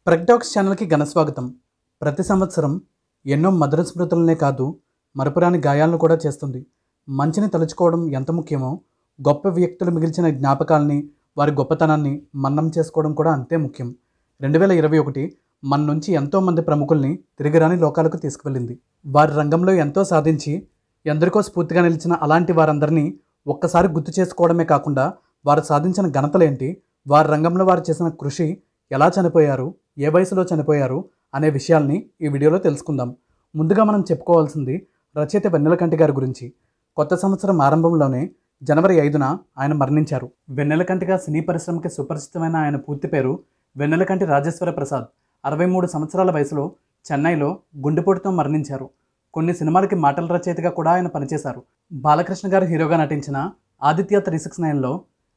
ప్రగ్డాక్స్ ఛానల్కి ఘన స్వాగతం ప్రతి సంవత్సరం ఎన్నో మధుర స్మృతులనే కాదు మరపురాని గాయాలను కూడా చేస్తుంది మంచిని తలుచుకోవడం ఎంత ముఖ్యమో గొప్ప వ్యక్తులు మిగిల్చిన జ్ఞాపకాలని వారి గొప్పతనాన్ని మన్నం చేసుకోవడం కూడా అంతే ముఖ్యం రెండు వేల ఇరవై ఒకటి మన నుంచి ఎంతోమంది ప్రముఖుల్ని తిరిగిరాని లోకాలకు తీసుకువెళ్ళింది వారి రంగంలో ఎంతో సాధించి ఎందరికో స్ఫూర్తిగా నిలిచిన అలాంటి వారందరినీ ఒక్కసారి గుర్తు చేసుకోవడమే కాకుండా వారు సాధించిన ఘనతలేంటి వారి రంగంలో వారు చేసిన కృషి ఎలా చనిపోయారు ఏ వయసులో చనిపోయారు అనే విషయాల్ని ఈ వీడియోలో తెలుసుకుందాం ముందుగా మనం చెప్పుకోవాల్సింది రచయిత వెన్నెలకంటి గారి గురించి కొత్త సంవత్సరం ఆరంభంలోనే జనవరి ఐదున ఆయన మరణించారు వెన్నెలకంటిగా సినీ పరిశ్రమకి సుపరిచితమైన ఆయన పూర్తి పేరు వెన్నెలకంటి రాజేశ్వర ప్రసాద్ అరవై మూడు సంవత్సరాల వయసులో చెన్నైలో గుండెపోటుతో మరణించారు కొన్ని సినిమాలకి మాటల రచయితగా కూడా ఆయన పనిచేశారు బాలకృష్ణ గారు హీరోగా నటించిన ఆదిత్య త్రీ సిక్స్ నైన్లో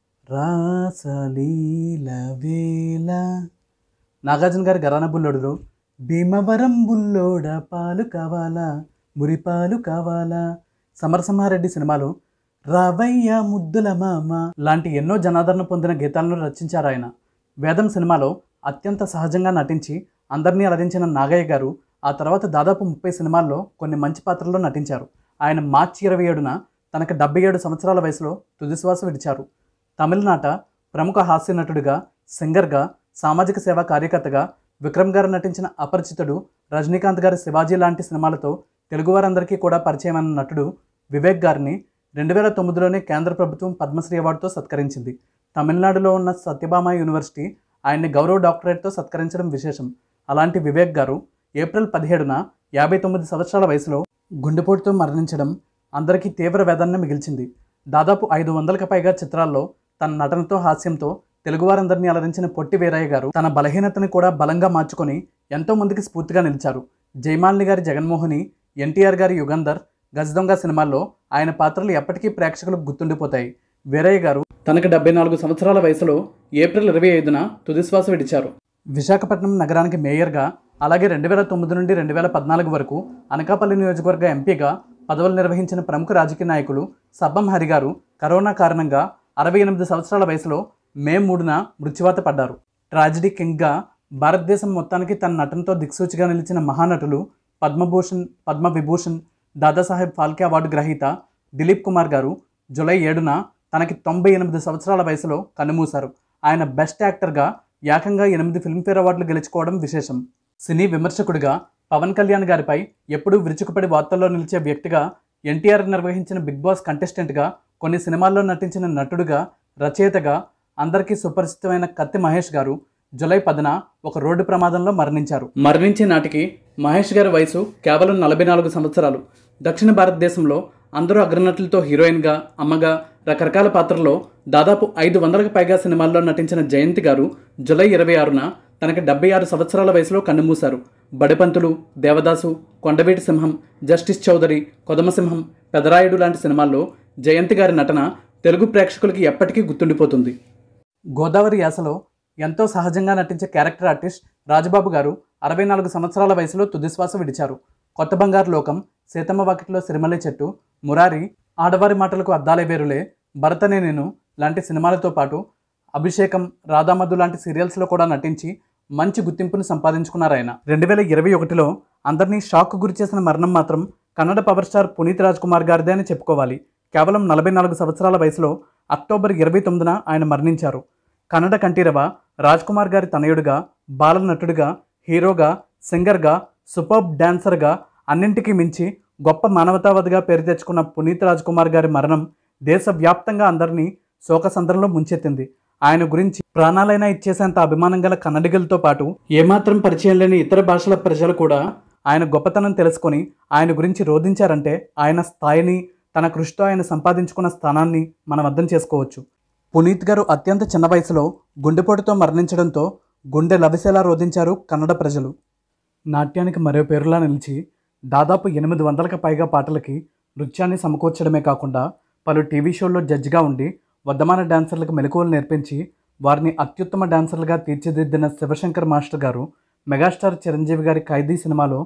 రాసలీల వేళ నాగార్జున గారి గరాన బుల్లోడులో భీమవరం బుల్లోడ పాలు కావాలా మురిపాలు కావాలా సమరసింహారెడ్డి సినిమాలో రావయ్య ముద్దుల మామ లాంటి ఎన్నో జనాదరణ పొందిన గీతాలను రచించారు ఆయన వేదం సినిమాలో అత్యంత సహజంగా నటించి అందరినీ అలరించిన నాగయ్య గారు ఆ తర్వాత దాదాపు ముప్పై సినిమాల్లో కొన్ని మంచి పాత్రల్లో నటించారు ఆయన మార్చి ఇరవై ఏడున తనకు డెబ్బై ఏడు సంవత్సరాల వయసులో తుదిశ్వాస విడిచారు తమిళనాట ప్రముఖ హాస్య నటుడిగా సింగర్గా సామాజిక సేవా కార్యకర్తగా విక్రమ్ గారు నటించిన అపరిచితుడు రజనీకాంత్ గారి శివాజీ లాంటి సినిమాలతో తెలుగువారందరికీ కూడా పరిచయమైన నటుడు వివేక్ గారిని రెండు వేల తొమ్మిదిలోనే కేంద్ర ప్రభుత్వం పద్మశ్రీ అవార్డుతో సత్కరించింది తమిళనాడులో ఉన్న సత్యభామ యూనివర్సిటీ ఆయన్ని గౌరవ డాక్టరేట్తో సత్కరించడం విశేషం అలాంటి వివేక్ గారు ఏప్రిల్ పదిహేడున యాభై తొమ్మిది సంవత్సరాల వయసులో గుండెపోటుతో మరణించడం అందరికీ తీవ్ర వేదనను మిగిల్చింది దాదాపు ఐదు వందలకు పైగా చిత్రాల్లో తన నటనతో హాస్యంతో తెలుగువారందరినీ అలరించిన పొట్టి వీరయ్య గారు తన బలహీనతని కూడా బలంగా మార్చుకొని ఎంతో మందికి స్ఫూర్తిగా నిలిచారు జయమాలిని గారి జగన్మోహిని ఎన్టీఆర్ గారి యుగంధర్ గజదొంగ సినిమాల్లో ఆయన పాత్రలు ఎప్పటికీ ప్రేక్షకులకు గుర్తుండిపోతాయి వీరయ్య గారు తనకు డెబ్బై నాలుగు సంవత్సరాల వయసులో ఏప్రిల్ ఇరవై ఐదున తుదిశ్వాస విడిచారు విశాఖపట్నం నగరానికి మేయర్గా అలాగే రెండు వేల తొమ్మిది నుండి రెండు వేల పద్నాలుగు వరకు అనకాపల్లి నియోజకవర్గ ఎంపీగా పదవులు నిర్వహించిన ప్రముఖ రాజకీయ నాయకులు సబ్బం హరి గారు కరోనా కారణంగా అరవై ఎనిమిది సంవత్సరాల వయసులో మే మూడున మృత్యువాత పడ్డారు ట్రాజిడీ కింగ్గా భారతదేశం మొత్తానికి తన నటనతో దిక్సూచిగా నిలిచిన మహానటులు పద్మభూషణ్ పద్మవిభూషణ్ దాదాసాహెబ్ ఫాల్కే అవార్డు గ్రహీత దిలీప్ కుమార్ గారు జూలై ఏడున తనకి తొంభై ఎనిమిది సంవత్సరాల వయసులో కన్నుమూశారు ఆయన బెస్ట్ యాక్టర్గా ఏకంగా ఎనిమిది ఫిల్మ్ఫేర్ అవార్డులు గెలుచుకోవడం విశేషం సినీ విమర్శకుడిగా పవన్ కళ్యాణ్ గారిపై ఎప్పుడూ విరుచుకుపడి వార్తల్లో నిలిచే వ్యక్తిగా ఎన్టీఆర్ నిర్వహించిన బిగ్ బాస్ కంటెస్టెంట్గా కొన్ని సినిమాల్లో నటించిన నటుడుగా రచయితగా అందరికీ సుపరిచితమైన కత్తి మహేష్ గారు జూలై పదిన ఒక రోడ్డు ప్రమాదంలో మరణించారు మరణించే నాటికి మహేష్ గారి వయసు కేవలం నలభై నాలుగు సంవత్సరాలు దక్షిణ భారతదేశంలో అందరూ అగ్రనటులతో హీరోయిన్గా అమ్మగా రకరకాల పాత్రల్లో దాదాపు ఐదు వందలకు పైగా సినిమాల్లో నటించిన జయంతి గారు జూలై ఇరవై ఆరున తనకి డెబ్బై ఆరు సంవత్సరాల వయసులో కన్నుమూశారు బడిపంతులు దేవదాసు కొండవీటి సింహం జస్టిస్ చౌదరి కొదమసింహం పెదరాయుడు లాంటి సినిమాల్లో జయంతి గారి నటన తెలుగు ప్రేక్షకులకి ఎప్పటికీ గుర్తుండిపోతుంది గోదావరి యాసలో ఎంతో సహజంగా నటించే క్యారెక్టర్ ఆర్టిస్ట్ రాజబాబు గారు అరవై నాలుగు సంవత్సరాల వయసులో తుదిశ్వాస విడిచారు కొత్త బంగారు లోకం సీతమ్మ వాకిట్లో సిరిమల్లి చెట్టు మురారి ఆడవారి మాటలకు అద్దాలే వేరులే భరతనే నేను లాంటి సినిమాలతో పాటు అభిషేకం రాధామధు లాంటి సీరియల్స్లో కూడా నటించి మంచి గుర్తింపును సంపాదించుకున్నారు ఆయన రెండు వేల ఇరవై ఒకటిలో అందరినీ షాక్ గురి చేసిన మరణం మాత్రం కన్నడ పవర్ స్టార్ పునీత్ రాజ్ కుమార్ గారిదే అని చెప్పుకోవాలి కేవలం నలభై నాలుగు సంవత్సరాల వయసులో అక్టోబర్ ఇరవై తొమ్మిదిన ఆయన మరణించారు కన్నడ కంఠీరవ రాజ్ కుమార్ గారి తనయుడిగా బాల నటుడిగా హీరోగా సింగర్గా సూపర్బ్ డాన్సర్గా అన్నింటికీ మించి గొప్ప మానవతావాదిగా పేరు తెచ్చుకున్న పునీత్ రాజ్ కుమార్ గారి మరణం దేశవ్యాప్తంగా అందరినీ శోకసంద్రంలో ముంచెత్తింది ఆయన గురించి ప్రాణాలైనా ఇచ్చేసేంత అభిమానం గల కన్నడిగలతో పాటు ఏమాత్రం పరిచయం లేని ఇతర భాషల ప్రజలు కూడా ఆయన గొప్పతనం తెలుసుకొని ఆయన గురించి రోధించారంటే ఆయన స్థాయిని తన కృషితో ఆయన సంపాదించుకున్న స్థానాన్ని మనం అర్థం చేసుకోవచ్చు పునీత్ గారు అత్యంత చిన్న వయసులో గుండెపోటుతో మరణించడంతో గుండె లవిసేలా రోధించారు కన్నడ ప్రజలు నాట్యానికి మరో పేరులా నిలిచి దాదాపు ఎనిమిది వందలకు పైగా పాటలకి నృత్యాన్ని సమకూర్చడమే కాకుండా పలు టీవీ షోల్లో జడ్జిగా ఉండి వర్ధమాన డాన్సర్లకు మెలకువలు నేర్పించి వారిని అత్యుత్తమ డాన్సర్లుగా తీర్చిదిద్దిన శివశంకర్ మాస్టర్ గారు మెగాస్టార్ చిరంజీవి గారి ఖైదీ సినిమాలో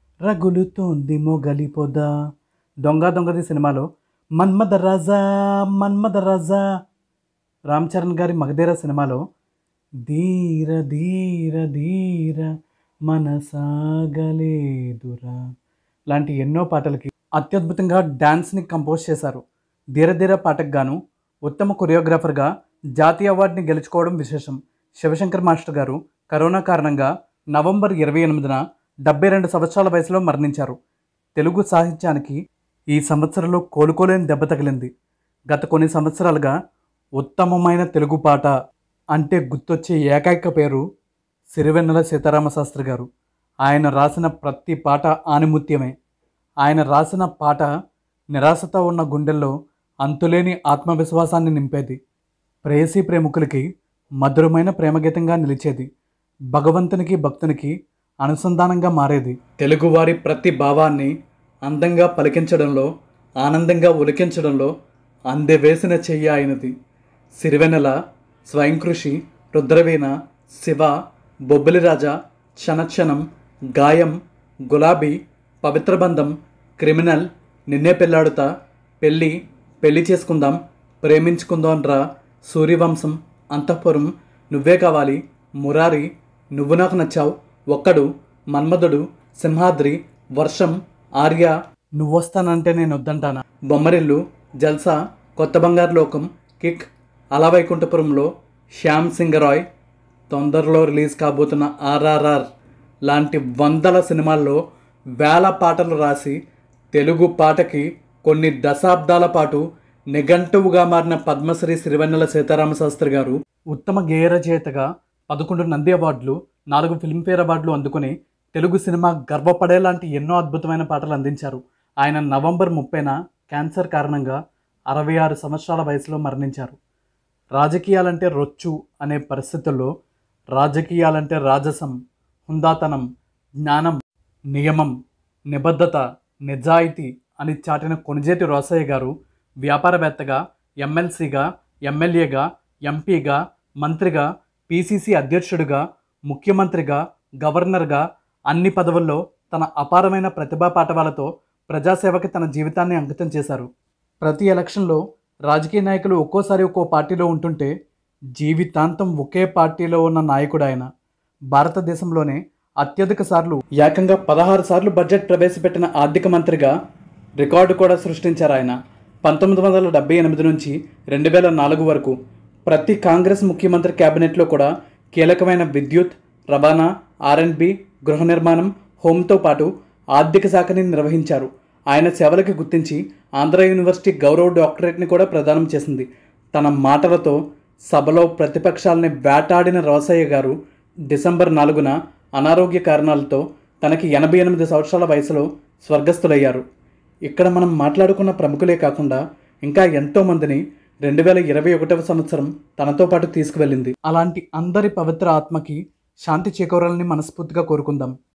రగులుతోంది మొగలిపోదా దొంగ దొంగది సినిమాలో మన్మద రాజా మన్మద రాజా రామ్ చరణ్ గారి మగధీర సినిమాలో ధీర ధీర ధీర మనసాగలేదురా లాంటి ఎన్నో పాటలకి అత్యద్భుతంగా డ్యాన్స్ని కంపోజ్ చేశారు ధీర ధీర పాటకు గాను ఉత్తమ కొరియోగ్రాఫర్గా జాతీయ అవార్డుని గెలుచుకోవడం విశేషం శివశంకర్ మాస్టర్ గారు కరోనా కారణంగా నవంబర్ ఇరవై ఎనిమిదిన డెబ్బై రెండు సంవత్సరాల వయసులో మరణించారు తెలుగు సాహిత్యానికి ఈ సంవత్సరంలో కోలుకోలేని దెబ్బ తగిలింది గత కొన్ని సంవత్సరాలుగా ఉత్తమమైన తెలుగు పాట అంటే గుర్తొచ్చే ఏకైక పేరు సిరివెన్నెల సీతారామశాస్త్రి గారు ఆయన రాసిన ప్రతి పాట ఆనిముత్యమే ఆయన రాసిన పాట నిరాశతో ఉన్న గుండెల్లో అంతులేని ఆత్మవిశ్వాసాన్ని నింపేది ప్రేయసీ ప్రేమికులకి మధురమైన ప్రేమగీతంగా నిలిచేది భగవంతునికి భక్తునికి అనుసంధానంగా మారేది తెలుగువారి ప్రతి భావాన్ని అందంగా పలికించడంలో ఆనందంగా ఉలికించడంలో అందెవేసిన చెయ్యి ఆయనది సిరివెన్నెల స్వయం కృషి రుద్రవీణ శివ బొబ్బిలిరాజా క్షణక్షణం గాయం గులాబీ పవిత్రబంధం క్రిమినల్ నిన్నే పెళ్ళాడుతా పెళ్ళి పెళ్లి చేసుకుందాం ప్రేమించుకుందాం రా సూర్యవంశం అంతఃపురం నువ్వే కావాలి మురారి నువ్వు నాకు నచ్చావు ఒక్కడు మన్మధుడు సింహాద్రి వర్షం ఆర్య నువ్వొస్తానంటే నేను వద్దంటానా బొమ్మరిల్లు జల్సా కొత్త బంగారు లోకం కిక్ అలా వైకుంఠపురంలో శ్యామ్ సింగరాయ్ తొందరలో రిలీజ్ కాబోతున్న ఆర్ఆర్ఆర్ లాంటి వందల సినిమాల్లో వేల పాటలు రాసి తెలుగు పాటకి కొన్ని దశాబ్దాల పాటు నిఘంటువుగా మారిన పద్మశ్రీ సిరివెన్నెల సీతారామశాస్త్రి గారు ఉత్తమ గేయ రచయితగా పదకొండు నంది అవార్డులు నాలుగు ఫిల్మ్ఫేర్ అవార్డులు అందుకుని తెలుగు సినిమా గర్వపడేలాంటి ఎన్నో అద్భుతమైన పాటలు అందించారు ఆయన నవంబర్ ముప్పైన క్యాన్సర్ కారణంగా అరవై ఆరు సంవత్సరాల వయసులో మరణించారు రాజకీయాలంటే రొచ్చు అనే పరిస్థితుల్లో రాజకీయాలంటే రాజసం హుందాతనం జ్ఞానం నియమం నిబద్ధత నిజాయితీ అని చాటిన కొనిజేటి రోసయ్య గారు వ్యాపారవేత్తగా ఎమ్మెల్సీగా ఎమ్మెల్యేగా ఎంపీగా మంత్రిగా పిసిసి అధ్యక్షుడిగా ముఖ్యమంత్రిగా గవర్నర్గా అన్ని పదవుల్లో తన అపారమైన ప్రతిభా పాఠవాలతో ప్రజాసేవకి తన జీవితాన్ని అంకితం చేశారు ప్రతి ఎలక్షన్లో రాజకీయ నాయకులు ఒక్కోసారి ఒక్కో పార్టీలో ఉంటుంటే జీవితాంతం ఒకే పార్టీలో ఉన్న నాయకుడు ఆయన భారతదేశంలోనే అత్యధిక సార్లు ఏకంగా పదహారు సార్లు బడ్జెట్ ప్రవేశపెట్టిన ఆర్థిక మంత్రిగా రికార్డు కూడా సృష్టించారు ఆయన పంతొమ్మిది వందల డెబ్బై ఎనిమిది నుంచి రెండు వేల నాలుగు వరకు ప్రతి కాంగ్రెస్ ముఖ్యమంత్రి కేబినెట్లో కూడా కీలకమైన విద్యుత్ రవాణా ఆర్ఎండ్బి గృహ నిర్మాణం హోంతో పాటు ఆర్థిక శాఖని నిర్వహించారు ఆయన సేవలకి గుర్తించి ఆంధ్ర యూనివర్సిటీ గౌరవ డాక్టరేట్ని కూడా ప్రదానం చేసింది తన మాటలతో సభలో ప్రతిపక్షాలని వేటాడిన రోసయ్య గారు డిసెంబర్ నాలుగున అనారోగ్య కారణాలతో తనకి ఎనభై ఎనిమిది సంవత్సరాల వయసులో స్వర్గస్థులయ్యారు ఇక్కడ మనం మాట్లాడుకున్న ప్రముఖులే కాకుండా ఇంకా ఎంతో మందిని రెండు వేల ఇరవై ఒకటవ సంవత్సరం తనతో పాటు తీసుకువెళ్ళింది అలాంటి అందరి పవిత్ర ఆత్మకి శాంతి చేకూరాలని మనస్ఫూర్తిగా కోరుకుందాం